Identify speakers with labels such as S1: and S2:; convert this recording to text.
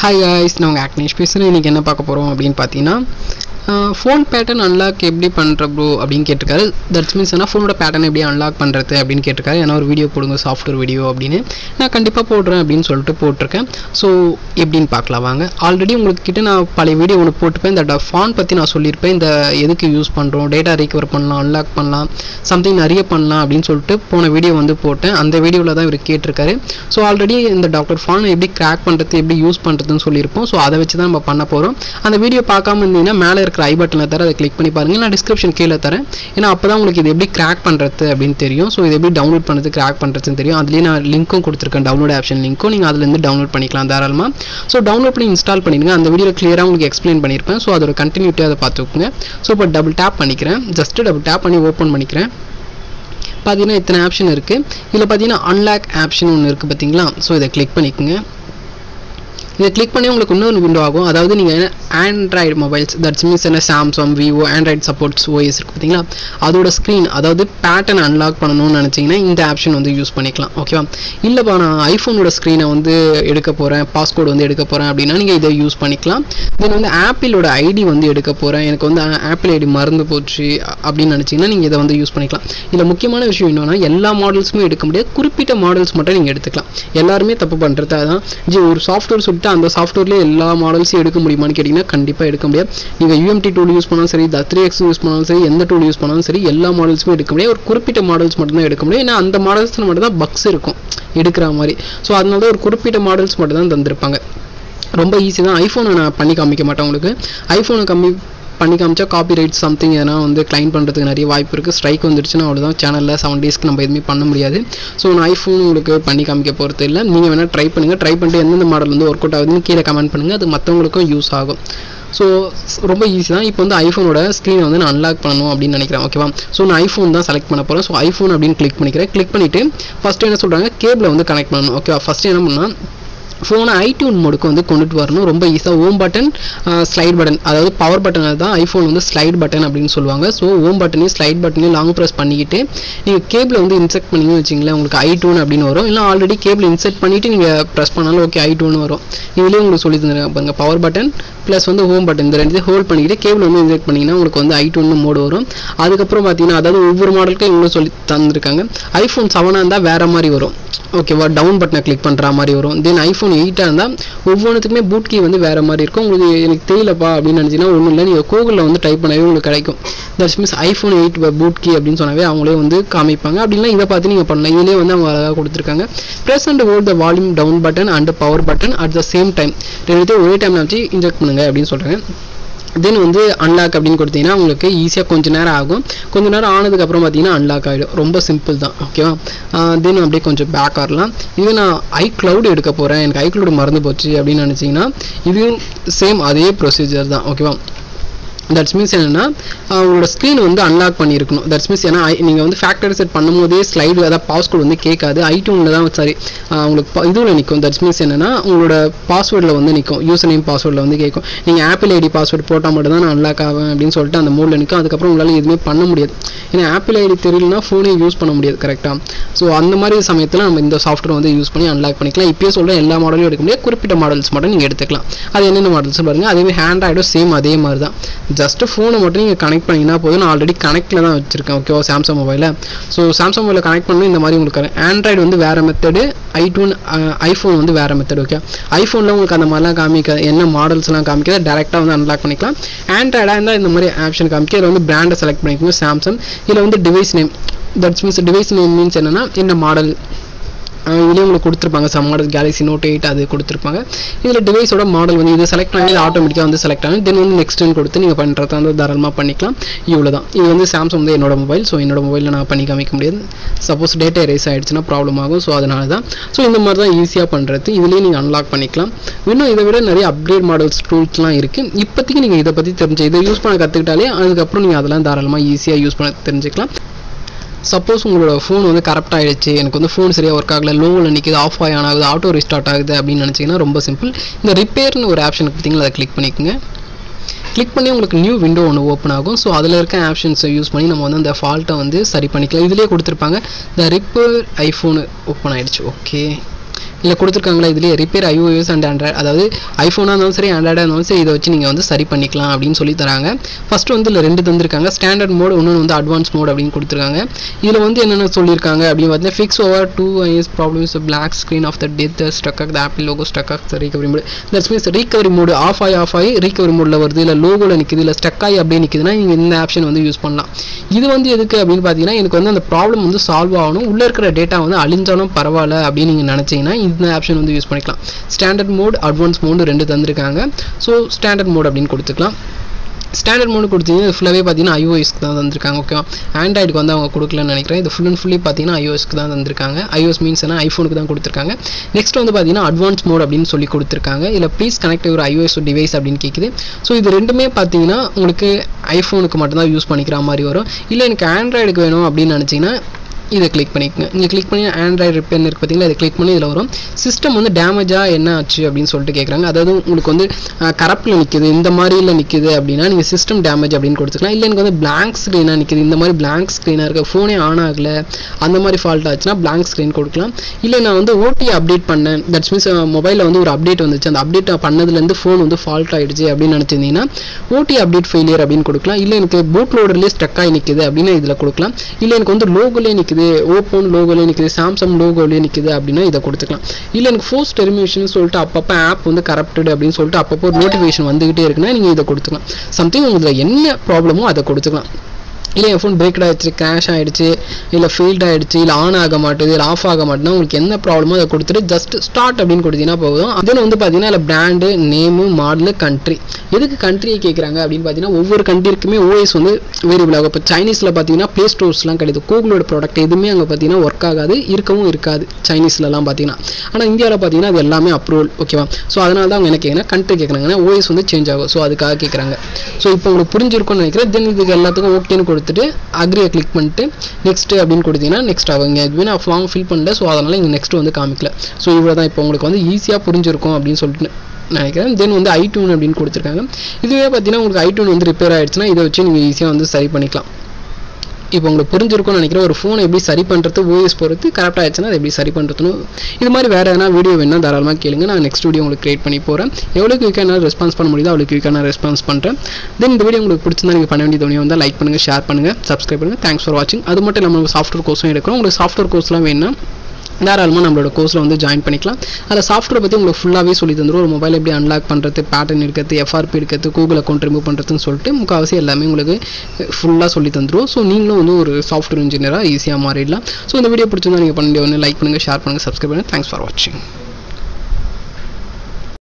S1: hi guys நான் உங்கள் ஆக்னேஷ் பேசுகிறேன் இன்றைக்கி என்ன பார்க்க போகிறோம் அப்படின்னு பார்த்தீங்கன்னா ஃபோன் பேட்டர்ன் அன்லாக் எப்படி பண்ணுற ப்ரோ அப்படின்னு கேட்டிருக்காரு தட்ஸ் மீன்ஸ் என்ன ஃபோனோட பேட்டர்ன் எப்படி அன்லாக் பண்ணுறது அப்படின்னு கேட்டிருக்காரு ஏன்னா ஒரு வீடியோ போடுங்க சாஃப்ட்வேர் வீடியோ அப்படின்னு நான் கண்டிப்பாக போடுறேன் அப்படின்னு சொல்லிட்டு போட்டிருக்கேன் ஸோ எப்படின்னு பார்க்கலாம் வாங்க ஆல்ரெடி உங்களுக்கு கிட்ட நான் பழைய வீடியோ ஒன்று போட்டிருப்பேன் இந்த ஃபான் பற்றி நான் சொல்லியிருப்பேன் இந்த எதுக்கு யூஸ் பண்ணுறோம் டேட்டா ரீகவர் பண்ணலாம் அன்லாக் பண்ணலாம் சம்திங் நிறைய பண்ணலாம் அப்படின்னு சொல்லிட்டு போன வீடியோ வந்து போட்டேன் அந்த வீடியோவில் தான் இவர் கேட்டிருக்காரு ஸோ ஆல்ரெடி இந்த டாக்டர் ஃபான் எப்படி கிராக் பண்ணுறது எப்படி யூஸ் பண்ணுறதுன்னு சொல்லியிருப்போம் ஸோ அதை வச்சு தான் நம்ம பண்ண போகிறோம் அந்த வீடியோ பார்க்காம இருந்தீங்கன்னா மேலே இருக்கிற ஐ பட்டனில் தர அதை கிளிக் பண்ணி பாருங்கள் நான் டிஸ்கிரிப்ஷன் கீழே தரேன் ஏன்னா அப்போ தான் உங்களுக்கு இது எப்படி கிராக் பண்ணுறது அப்படின்னு தெரியும் ஸோ இது எப்படி டவுன்லோட் பண்ணுறது கிராக் பண்ணுறதுன்னு தெரியும் அதுலேயே நான் லிங்க்கும் கொடுத்துருக்கேன் டவுன்லோட் ஆப்ஷன் லிங்க்கும் நீங்கள் அதுலேருந்து டவுன்லோட் பண்ணிக்கலாம் தாராளமாக ஸோ டவுன்லோட் பண்ணி இன்ஸ்டால் பண்ணிடுங்க அந்த வீடியோவில் கிளியராக உங்களுக்கு எக்ஸ்பிளைன் பண்ணியிருப்பேன் ஸோ அதோட கண்டினியூட்டி அதை பார்த்துக்கோங்க ஸோ இப்போ டபுள் டேப் பண்ணிக்கிறேன் ஜஸ்ட் டபுள் டேப் பண்ணி ஓப்பன் பண்ணிக்கிறேன் பார்த்தீங்கன்னா இத்தனை ஆப்ஷன் இருக்குது இதில் பார்த்தீங்கன்னா அன்லாக் ஆப்ஷன் ஒன்று இருக்குது பார்த்தீங்களா ஸோ இதை கிளிக் பண்ணிக்கோங்க இதை கிளிக் பண்ணி உங்களுக்கு இன்னொரு விண்டோ ஆகும் அதாவது நீங்கள் ஆண்ட்ராய்டு மொபைல்ஸ் தட்ஸ் மீன்ஸ் என்ன Samsung Vivo Android supports OS இருக்குது பார்த்தீங்களா அதோட ஸ்க்ரீன் அதாவது பேட்டர்ன் அன்லாக் பண்ணணும்னு நினச்சிங்கன்னா இந்த ஆப்ஷன் வந்து யூஸ் பண்ணிக்கலாம் ஓகேவா இல்லைப்பா நான் ஐஃபோனோட ஸ்க்ரீனை வந்து எடுக்க போகிறேன் பாஸ்கோடு வந்து எடுக்க போகிறேன் அப்படின்னா நீங்கள் இதை யூஸ் பண்ணிக்கலாம் தென் வந்து ஆப்பிளோட ஐடி வந்து எடுக்க போகிறேன் எனக்கு வந்து ஆப்பிள் ஐடி மறந்து போச்சு அப்படின்னு நினச்சிங்கன்னா நீங்கள் இதை வந்து யூஸ் பண்ணிக்கலாம் இதில் முக்கியமான விஷயம் என்னன்னா எல்லா மாடல்ஸுமே எடுக்க முடியாது குறிப்பிட்ட மாடல்ஸ் மட்டும் நீங்கள் எடுத்துக்கலாம் எல்லாருமே தப்பு பண்ணுறது அதான் ஜி ஒரு சாஃப்ட்வேர் சொல்லிட்டு அந்த சாஃப்ட்வேர்லேயே எல்லா மாடல்ஸையும் எடுக்க முடியுமான்னு கேட்டிங்கன்னா கண்டிப்பாக எடுக்க முடியாது நீங்கள் யூஎம்டி டூல் யூஸ் பண்ணாலும் சரி த த்ரீ எக்ஸ் யூஸ் பண்ணாலும் சரி எந்த டூல் யூஸ் பண்ணாலும் சரி எல்லா மாடல்ஸுமே எடுக்க முடியாது ஒரு குறிப்பிட்ட மாடல்ஸ் மட்டும் தான் எடுக்க முடியும் ஏன்னா அந்த மாடல்ஸில் மட்டும் தான் பக்ஸ் இருக்கும் எடுக்கிற மாதிரி ஸோ அதனால தான் ஒரு குறிப்பிட்ட மாடல்ஸ் மட்டும் தான் தந்திருப்பாங்க ரொம்ப ஈஸி தான் ஐஃபோனை நான் பண்ணி காமிக்க மாட்டேன் உங்களுக்கு ஐஃபோனை கம்மி பண்ணி காமிச்சா காப்பி ரைட் சம்திங் எதனா வந்து கிளைம் பண்ணுறதுக்கு நிறைய வாய்ப்பு இருக்குது ஸ்ட்ரைக் வந்துடுச்சுன்னா அவ்வளோதான் சேனலில் செவன் டேஸ்க்கு நம்ம எதுவுமே பண்ண முடியாது ஸோ நான் ஐஃபோன் உங்களுக்கு பண்ணி காமிக்க போகிறது இல்லை நீங்கள் வேணால் ட்ரை பண்ணுங்கள் ட்ரை பண்ணிட்டு எந்தெந்த மாடல் வந்து ஒர்க் அவுட் ஆகுதுன்னு கீழே கமெண்ட் பண்ணுங்கள் அது மற்றவங்களுக்கும் யூஸ் ஆகும் ஸோ ரொம்ப ஈஸி தான் இப்போ வந்து ஐஃபோனோட ஸ்க்ரீனை வந்து நான் அன்லாக் பண்ணணும் அப்படின்னு நினைக்கிறேன் ஓகேவா ஸோ நான் ஐஃபோன் தான் செலக்ட் பண்ண போகிறேன் ஸோ ஐஃபோன் அப்படின்னு கிளிக் பண்ணிக்கிறேன் கிளிக் பண்ணிவிட்டு ஃபஸ்ட்டு என்ன சொல்கிறாங்க கேபிளை வந்து கனெக்ட் பண்ணணும் ஓகேவா ஃபஸ்ட்டு என்ன பண்ணால் ஃபோனை ஐடியூன் மோடுக்கு வந்து கொண்டுட்டு வரணும் ரொம்ப ஈஸியாக ஓம் பட்டன் ஸ்லைட் பட்டன் அதாவது பவர் பட்டன் தான் ஐஃபோன் வந்து ஸ்லைட் பட்டன் அப்படின்னு சொல்லுவாங்க ஸோ ஓம் பட்டனையும் ஸ்லைட் பட்டனையும் லாங் ப்ரெஸ் பண்ணிக்கிட்டு நீங்கள் கேபிளை வந்து இன்செர்ட் பண்ணிங்கன்னு வச்சிங்களேன் உங்களுக்கு ஐடூன் அப்படின்னு வரும் இல்லை ஆல்ரெடி கேபிள் இன்செர்ட் பண்ணிவிட்டு நீங்கள் ப்ரெஸ் பண்ணாலும் ஓகே ஐடூன் வரும் இதுலேயே உங்களுக்கு சொல்லி தந்துருங்க பாருங்க பவர் பட்டன் ப்ளஸ் வந்து ஹோம் பட்டன் இந்த ரெண்டு ஹோல்ட் பண்ணிக்கிட்டு கேபிள் வந்து இன்செர்ட் பண்ணிங்கன்னா உங்களுக்கு வந்து ஐடூன் மோடு வரும் அதுக்கப்புறம் பார்த்தீங்கன்னா அதாவது ஒவ்வொரு மாடலுக்கும் இவங்களும் சொல்லி தந்திருக்காங்க ஐஃபோன் செவனாக இருந்தால் வேறு மாதிரி வரும் ஓகேவா டவுன் பட்டனை கிளிக் பண்ணுற மாதிரி வரும் தென் ஐஃபோன் எயிட்டாக இருந்தால் ஒவ்வொன்றுத்துக்குமே பூட் கீ வந்து வேறு மாதிரி இருக்கும் உங்களுக்கு எனக்கு தெரியலப்பா அப்படின்னு நினச்சிங்கன்னா ஒன்றும் இல்லை நீங்கள் கூகுளில் வந்து டைப் பண்ணவே உங்களுக்கு கிடைக்கும் that's means iPhone eight boot key அப்படின்னு சொன்னாவே அவங்களே வந்து காமிப்பாங்க அப்படின்னா இதை பார்த்து நீங்கள் பண்ணலாம் இதுலேயே வந்து அவங்க அழகாக கொடுத்துருக்காங்க press and hold the volume down button and power button at the same time ரெண்டுத்தையும் ஒரே டைமில் வச்சு இன்ஜெக்ட் பண்ணுங்க அப்படின்னு சொல்கிறாங்க தென் வந்து அன்லாக் அப்படின்னு கொடுத்தீங்கன்னா உங்களுக்கு ஈஸியாக கொஞ்சம் நேரம் ஆகும் கொஞ்சம் நேரம் ஆனதுக்கப்புறம் பார்த்தீங்கன்னா அன்லாக் ஆகிடும் ரொம்ப சிம்பிள் தான் ஓகேவா தென் அப்படியே கொஞ்சம் பேக் ஆகலாம் இது நான் ஐ க்ளவுட் எடுக்க போகிறேன் எனக்கு ஐ க்ளவுட் மறந்து போச்சு அப்படின்னு நினச்சிங்கன்னா இதுவும் சேம் அதே ப்ரொசீஜர் தான் ஓகேவா தட்ஸ் மீன்ஸ் என்னென்னா உங்களோட ஸ்க்ரீன் வந்து அன்லாக் பண்ணியிருக்கணும் தட்ஸ் மீன்ஸ் ஏன்னா நீங்கள் வந்து ஃபேக்டரி செட் பண்ணும்போதே ஸ்லைடு அதாவது பாஸ்வேர்டு வந்து கேட்காது ஐடியூனில் தான் சாரி உங்களுக்கு இதுவில் நிற்கும் தட்ஸ் மீன்ஸ் என்னென்னா உங்களோட பாஸ்வேர்டில் வந்து நிற்கும் யூசர் நேம் பாஸ்வேர்டில் வந்து கேட்கும் நீங்கள் ஆப்பிள் ஐடி பாஸ்வேர்டு போட்டால் மட்டும் தான் நான் அன்லாக் ஆவேன் அப்படின்னு சொல்லிட்டு அந்த மோடில் நிற்கும் அதுக்கப்புறம் உங்களால் எதுவுமே பண்ண முடியாது ஏன்னா ஆப்பிள் ஐடி தெரியலனா ஃபோனே யூஸ் பண்ண முடியாது கரெக்டாக ஸோ அந்த மாதிரி சமயத்தில் நம்ம இந்த சாஃப்ட்வேர் வந்து யூஸ் பண்ணி அன்லாக் பண்ணிக்கலாம் இப்போயே சொல்கிறேன் எல்லா மாடலும் எடுக்க முடியாது குறிப்பிட்ட மாடல்ஸ் மட்டும் நீங்கள் எடுத்துக்கலாம் அது என்னென்ன மாடல்ஸ் பாருங்கள் அதே மாதிரி ஹேண்ட்ராய்டும் சேம் அதே மாதிரி தான் ஜஸ்ட்டு ஃபோனை மட்டும் நீங்கள் கனெக்ட் பண்ணிங்கன்னா போதும் நான் ஆல்ரெடி கனெக்டில் தான் வச்சுருக்கேன் ஓகேவா சாம்சங் மொபைலில் ஸோ சாம்சங் மொபைலில் கனெக்ட் பண்ணணும் இந்த மாதிரி உங்களுக்கு ஆண்ட்ராய்டு வந்து வேறு மெத்தடு ஐடூன் ஐஃபோன் வந்து வேறு மெத்தட் ஓகே ஐஃபோனில் உங்களுக்கு அந்த மாதிரிலாம் காமிக்க என்ன மாடல்ஸ்லாம் காமிக்காத டேரெக்டாக வந்து அன்லாக் பண்ணிக்கலாம் ஆண்ட்ராய்டாக இருந்தால் இந்த மாதிரி ஆப்ஷன் காமிக்க இதில் வந்து பிராண்டை செலக்ட் பண்ணிக்கோங்க சாம்சங் இதில் வந்து device name that's means device name means என்னென்னா என்ன மாடல் இதுலேயே உங்களுக்கு கொடுத்துருப்பாங்க some model Galaxy Note eight அது கொடுத்துருப்பாங்க இதில் டிவைஸோட மாடல் வந்து இது செலக்ட் பண்ணி ஆட்டோமேட்டிக்காக வந்து செலக்ட் ஆகும் தென் வந்து நெக்ஸ்ட்னு கொடுத்து நீங்கள் பண்ணுறத வந்து தாராளமாக பண்ணிக்கலாம் இவ்வளோ தான் இது வந்து சாம்சங் வந்து என்னோட மொபைல் ஸோ என்னோட மொபைலில் நான் பண்ணி காமிக்க முடியாது சப்போஸ் டேட்டா எரேஸ் ஆகிடுச்சுன்னா ப்ராப்ளம் ஆகும் ஸோ அதனால தான் ஸோ இந்த மாதிரி தான் ஈஸியாக பண்ணுறது இதுலேயே நீங்கள் அன்லாக் பண்ணிக்கலாம் இன்னும் இதை விட நிறைய அப்கிரேட் மாடல்ஸ் டூல்ஸ்லாம் இருக்குது இப்போதைக்கு நீங்கள் இதை பற்றி தெரிஞ்சு இதை யூஸ் பண்ண கற்றுக்கிட்டாலே அதுக்கப்புறம் நீங்கள் அதெல்லாம் தாராளமாக ஈஸியாக யூஸ் பண்ண தெரிஞ்சுக்கலாம் சப்போஸ் உங்களோட ஃபோன் வந்து கரெக்ட் ஆகிடுச்சு எனக்கு வந்து ஃபோன் சரியாக ஒர்க் ஆகலை லோவில் நிற்கிது ஆஃப் ஆகி ஆன் ஆகுது ஆட்டோ ரீஸ்டார்ட் ஆகுது அப்படின்னு நினச்சிங்கன்னா ரொம்ப சிம்பிள் இந்த ரிப்பேர்னு ஒரு ஆப்ஷன் பார்த்தீங்களா அதை கிளிக் பண்ணிக்கோங்க கிளிக் பண்ணி உங்களுக்கு நியூ விண்டோ ஒன்று ஓப்பன் ஆகும் ஸோ அதில் இருக்க ஆப்ஷன்ஸை யூஸ் பண்ணி நம்ம வந்து அந்த ஃபால்ட்டை வந்து சரி பண்ணிக்கலாம் இதிலே கொடுத்துருப்பாங்க இந்த ரிப்பேர் ஐஃபோனு ஓப்பன் ஆகிடுச்சு ஓகே இல்லை கொடுத்துருக்காங்களா இதுலேயே ரிப்பேர் ஐஓஎஸ் அண்ட் ஆண்ட்ராய்ட் அதாவது ஐஃபோனாக இருந்தாலும் சரி ஆண்ட்ராய்டாக இருந்தாலும் சரி இதை வச்சு நீங்கள் வந்து சரி பண்ணிக்கலாம் அப்படின்னு சொல்லி தராங்க ஃபஸ்ட்டு வந்து இல்லை ரெண்டு தந்திருக்காங்க ஸ்டாண்டர்ட் மோட் இன்னொன்று வந்து அட்வான்ஸ் மோட் அப்படின்னு கொடுத்துருக்காங்க இதில் வந்து என்னென்ன சொல்லியிருக்காங்க அப்படின்னு பார்த்தீங்கன்னா fix over two iOS problems black screen of the death stuck of the Apple logo stuck of the recovery mode that's means recovery mode off ஆகி ஆஃப் ஆகி ரீகவரி மோடில் வருது இல்லை லோகோவில் நிற்குது இல்லை ஸ்டக் ஆகி அப்படியே நிற்குதுன்னா நீங்கள் இந்த ஆப்ஷன் வந்து யூஸ் பண்ணலாம் இது வந்து எதுக்கு அப்படின்னு பார்த்தீங்கன்னா எனக்கு வந்து அந்த ப்ராப்ளம் வந்து சால்வ் ஆகணும் உள்ளே இருக்கிற டேட்டா வந்து அழிஞ்சாலும் பரவாயில்ல அப்படின்னு நீங்கள் நினச்சிங்கன்னா இந்த ஆப்ஷன் வந்து யூஸ் பண்ணிக்கலாம் ஸ்டாண்டர்ட் மோட் அட்வான்ஸ் மோடு ரெண்டு தந்திருக்காங்க ஸோ ஸ்டாண்டர்ட் மோட் அப்படின்னு கொடுத்துக்கலாம் ஸ்டாண்டர்ட் மோடு கொடுத்தீங்கன்னா ஃபுல்லாகவே பார்த்தீங்கன்னா ஐஓஎஸ்க்கு தான் தந்திருக்காங்க ஓகேவா ஆண்ட்ராய்டுக்கு வந்து அவங்க கொடுக்கலன்னு நினைக்கிறேன் இது ஃபுல் அண்ட் ஃபுல்லி பார்த்தீங்கன்னா ஐஓஎஸ்க்கு தான் தந்திருக்காங்க ஐஓஎஸ் மீன்ஸ் என்ன ஐஃபோனுக்கு தான் கொடுத்துருக்காங்க நெக்ஸ்ட் வந்து பார்த்தீங்கன்னா அட்வான்ஸ் மோட் அப்படின்னு சொல்லி கொடுத்துருக்காங்க இல்லை ப்ளீஸ் கனெக்ட் ஒரு ஐஓஎஸ் டிவைஸ் அப்படின்னு கேட்குது ஸோ இது ரெண்டுமே பார்த்தீங்கன்னா உங்களுக்கு ஐஃபோனுக்கு மட்டும்தான் யூஸ் பண்ணிக்கிற மாதிரி வரும் இல்லை எனக்கு ஆண்ட்ராய்டுக்கு வேணும் அப்படின்னு நினச்சிங்கன்னா இதை கிளிக் பண்ணிக்கோங்க இங்கே கிளிக் பண்ணி ஆண்ட்ராய்டு ரிப்பேர் இருக்குது பார்த்தீங்களா இதை கிளிக் பண்ணி இதில் வரும் சிஸ்டம் வந்து டேமேஜாக என்ன ஆச்சு அப்படின்னு சொல்லிட்டு கேட்குறாங்க அதாவது உங்களுக்கு வந்து கரப்பில் நிற்குது இந்த மாதிரியில் நிற்குது அப்படின்னா நீங்கள் சிஸ்டம் டேமேஜ் அப்படின்னு கொடுத்துக்கலாம் இல்லை எனக்கு வந்து பிளாங்க் ஸ்க்ரீனாக நிற்குது இந்த மாதிரி பிளாங்க் ஸ்க்ரீனாக இருக்க ஃபோனே ஆன் ஆகலை அந்த மாதிரி ஃபால்ட் ஆச்சுன்னா பிளாங்க் ஸ்க்ரீன் கொடுக்கலாம் இல்லை நான் வந்து ஓடி அப்டேட் பண்ணேன் தட்ஸ் மீன்ஸ் மொபைலில் வந்து ஒரு அப்டேட் வந்துச்சு அந்த அப்டேட் பண்ணதுலேருந்து ஃபோன் வந்து ஃபால்ட் ஆகிடுச்சு அப்படின்னு நினச்சிருந்தீங்கன்னா ஓடி அப்டேட் ஃபெயிலியர் அப்படின்னு கொடுக்கலாம் இல்லை எனக்கு பூட் லோடர்லேயே ஸ்டக் ஆகி நிற்குது அப்படின்னு இதில் கொடுக்கலாம் இல்லை எனக்கு வந்து லோகோலே நிற்குது ஓப்போன் லோகோலே நிற்குது சாம்சங் லோகோலே நிற்குது அப்படின்னா இதை கொடுத்துக்கலாம் இல்லை எனக்கு ஃபோர்ஸ் டெர்மினேஷன் சொல்லிட்டு அப்பப்போ ஆப் வந்து கரப்டட் அப்படின்னு சொல்லிட்டு அப்பப்போ ஒரு நோட்டிஃபிகேஷன் வந்துகிட்டே இருக்குன்னா நீங்கள் இதை கொடுத்துக்கலாம் சம்திங் உங்களுக்கு என்ன ப்ராப்ளமோ அதை கொடுத்துக்கலாம் இல்லை என் ஃபோன் பிரேக் ஆகிடுச்சு கிராஷ் ஆகிடுச்சு இல்லை ஃபெயில்ட் ஆகிடுச்சு இல்லை ஆன் ஆக மாட்டேது இல்லை ஆஃப் ஆக மாட்டேன்னா உங்களுக்கு என்ன ப்ராப்ளமோ அதை கொடுத்துட்டு ஜஸ்ட் ஸ்டார்ட் அப்படின்னு கொடுத்தீங்கன்னா போதும் அதில் வந்து பார்த்தீங்கன்னா இல்லை பிராண்டு நேமு மாடலு கண்ட்ரி எதுக்கு கண்ட்ரியை கேட்குறாங்க அப்படின்னு பார்த்தீங்கன்னா ஒவ்வொரு கண்ட்ரிக்குமே ஓஎஸ் வந்து வேரியபிள் ஆகும் இப்போ சைனீஸில் பார்த்தீங்கன்னா ப்ளே ஸ்டோர்ஸ்லாம் கிடையாது கூகுளோட ப்ராடக்ட் எதுவுமே அங்கே பார்த்தீங்கன்னா ஒர்க் ஆகாது இருக்கவும் இருக்காது சைனீஸ்லலாம் பார்த்தீங்கன்னா ஆனால் இந்தியாவில் பார்த்தீங்கன்னா அது எல்லாமே அப்ரூவல் ஓகேவா ஸோ அதனால தான் அவங்க என்ன கேட்குறாங்க கண்ட்ரி கேட்குறாங்க ஏன்னா ஓஎஸ் வந்து சேஞ்ச் ஆகும் ஸோ அதுக்காக கேட்குறாங்க ஸோ இப்போ உங்களுக்கு புரிஞ்சிருக்கும்னு நினைக்கிறேன் தென் இதுக்கு எல்லாத்துக்கும் ஓகேன்னு கொடுத்துட்டு அக்ரியை கிளிக் பண்ணிட்டு நெக்ஸ்ட் அப்படின்னு கொடுத்தீங்கன்னா நெக்ஸ்ட் ஆகுங்க இதுவே நான் ஃபார்ம் ஃபில் பண்ணல ஸோ அதனால் இங்கே நெக்ஸ்ட் வந்து காமிக்கல ஸோ இவ்வளோ தான் இப்போ உங்களுக்கு வந்து ஈஸியாக புரிஞ்சிருக்கும் அப்படின்னு சொல்லிட்டு நினைக்கிறேன் தென் வந்து ஐடூன் அப்படின்னு கொடுத்துருக்காங்க இதுவே பார்த்தீங்கன்னா உங்களுக்கு ஐடூன் வந்து ரிப்பேர் ஆயிடுச்சுன்னா இதை வச்சு நீங்கள் ஈஸியாக வந்து சரி பண்ணிக்கலாம் இப்போ உங்களுக்கு புரிஞ்சிருக்கும்னு நினைக்கிறேன் ஒரு ஃபோனை எப்படி சரி பண்ணுறது ஓஎஸ் பொறுத்து கரெக்டாக ஆயிடுச்சுன்னா அதை எப்படி சரி பண்ணுறதுன்னு இது மாதிரி வேறு எதனா வீடியோ வேணால் தாராளமாக கேளுங்க நான் நெக்ஸ்ட் வீடியோ உங்களுக்கு கிரியேட் பண்ணி போகிறேன் எவ்வளோ குயிக்காக என்னால் ரெஸ்பான்ஸ் பண்ண முடியுதோ அவ்வளோ குயிக்காக நான் ரெஸ்பான்ஸ் பண்ணுறேன் தென் இந்த வீடியோ உங்களுக்கு பிடிச்சிருந்தா நீங்கள் பண்ண வேண்டியது ஒன்று வந்து லைக் பண்ணுங்கள் ஷேர் பண்ணுங்கள் சப்ஸ்கிரைப் பண்ணுங்கள் தேங்க்ஸ் ஃபார் வாட்சிங் அது மட்டும் இல்லாமல் சாஃப்ட்வேர் கோர்ஸும் எடுக்கிறோம் உங்களுக்கு சாஃப்ட்வேர் கோர்ஸ்லாம் வேணும்னா தாராளமாக நம்மளோட கோர்ஸில் வந்து ஜாயின் பண்ணிக்கலாம் அதில் சாஃப்ட்வேர் பற்றி உங்களுக்கு ஃபுல்லாகவே சொல்லி தந்துடும் ஒரு மொபைல் எப்படி அன்லாக் பண்ணுறது பேட்டர்ன் எடுக்கிறது எஃப்ஆர்பி எடுக்கிறது கூகுள் அக்கௌண்ட் ரிமூவ் பண்ணுறதுன்னு சொல்லிட்டு முக்கால்வாசி எல்லாமே உங்களுக்கு ஃபுல்லாக சொல்லி தந்துடும் ஸோ நீங்களும் வந்து ஒரு சாஃப்ட்வேர் இன்ஜினியராக ஈஸியாக மாறிடலாம் ஸோ இந்த வீடியோ பிடிச்சிருந்தா நீங்கள் பண்ண ஒன்று லைக் பண்ணுங்கள் ஷேர் பண்ணுங்கள் சப்ஸ்கிரைப் பண்ணுங்கள் தேங்க்ஸ் ஃபார் வாட்சிங்